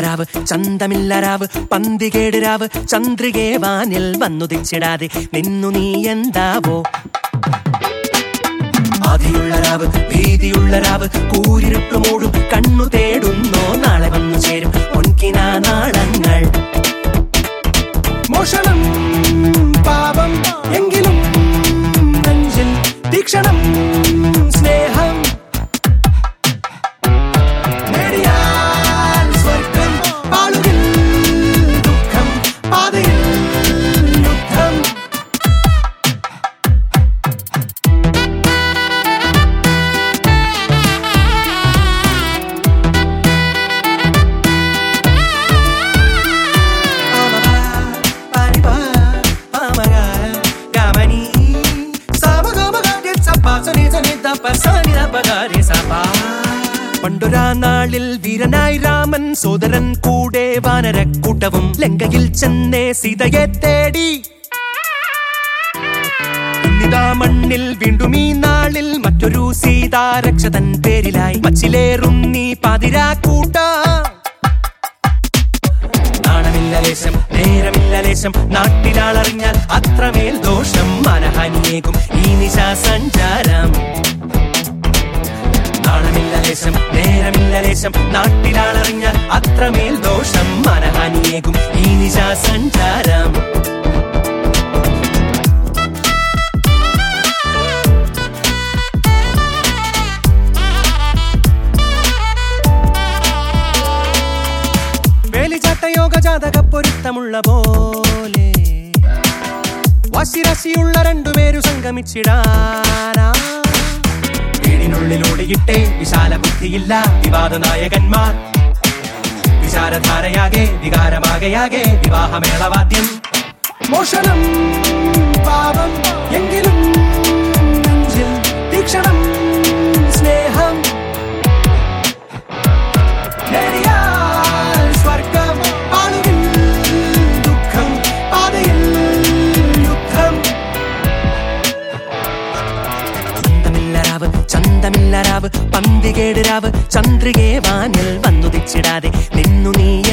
രാവ് ചന്തമില്ല രാവ് പന്തികേട് രാവ് ചന്ദ്രികേ വാനിൽ വന്നുദിച്ചിടാതെ നിന്നു നീ എന്താവോ ആധിയുള്ള രാവ് ഭീതിയുള്ള രാവ് കൂരിരുട്ടു മൂടും കണ്ണു തേടുന്നോ നാളെ വന്നു ചേരും പൊൻകിന നാളങ്ങൾ മോഷണം പാപം എങ്കിലും നെഞ്ചിൽ തീക്ഷണം സ്നേഹം നേടിയാൽ സ്വർഗം പാളുകിൽ ദുഃഖം പാതയിൽ യുദ്ധം പണ്ടൊരാ നാളിൽ വീരനായി രാമൻ സോദരൻ കൂടെ വാനരക്കൂട്ടവും ലങ്കയിൽ ചെന്നേ സീതയെ തേടി ഇന്നിതാ മണ്ണിൽ വീണ്ടും ഈ നാളിൽ മറ്റൊരു സീതാരക്ഷതൻ പേരിലായി മച്ചിലേറും നീ പാതിരാക്കൂട്ട നാണമില്ല ലേശം നേരമില്ല ലേശം നാട്ടിലാളറിഞ്ഞാൽ അത്രമേൽ ദോഷം മനഹാനിയേകും ഈ നിശാ സഞ്ചാരം നാണമില്ല ലേശം നേരമില്ല ലേശം നാട്ടിലാളറിഞ്ഞാൽ അത്രമേൽ ദോഷം മനഹാനിയേകും ഈ നിശാ സഞ്ചാരം വേലിച്ചാട്ടയോഗ ജാതക പൊരുത്തമുള്ള പോലെ വശിരശിയുള്ള രണ്ടുപേരു സംഗമിച്ചിടാനാ വീടിനുള്ളിലൂടെയിട്ടേ വിശാല ബുദ്ധിയില്ല വിവാദ നായകന്മാർ വിചാരധാരയാകെ വികാരമാകയാകെ വിവാഹമേളവാദ്യം മോഷണം പാപം എങ്കിലും നെഞ്ചിൽ തീക്ഷണം സ്നേഹം നേടിയാൽ സ്വർഗം പാളുകിൽ ദുഃഖം പാതയിൽ യുദ്ധം ചന്തമില്ല രാവ് ചന്തമില്ല രാവ് പന്തികേട് രാവ് ചന്ദ്രികേ വാനിൽ വന്നുദിച്ചിടാതെ നിന്നു നീ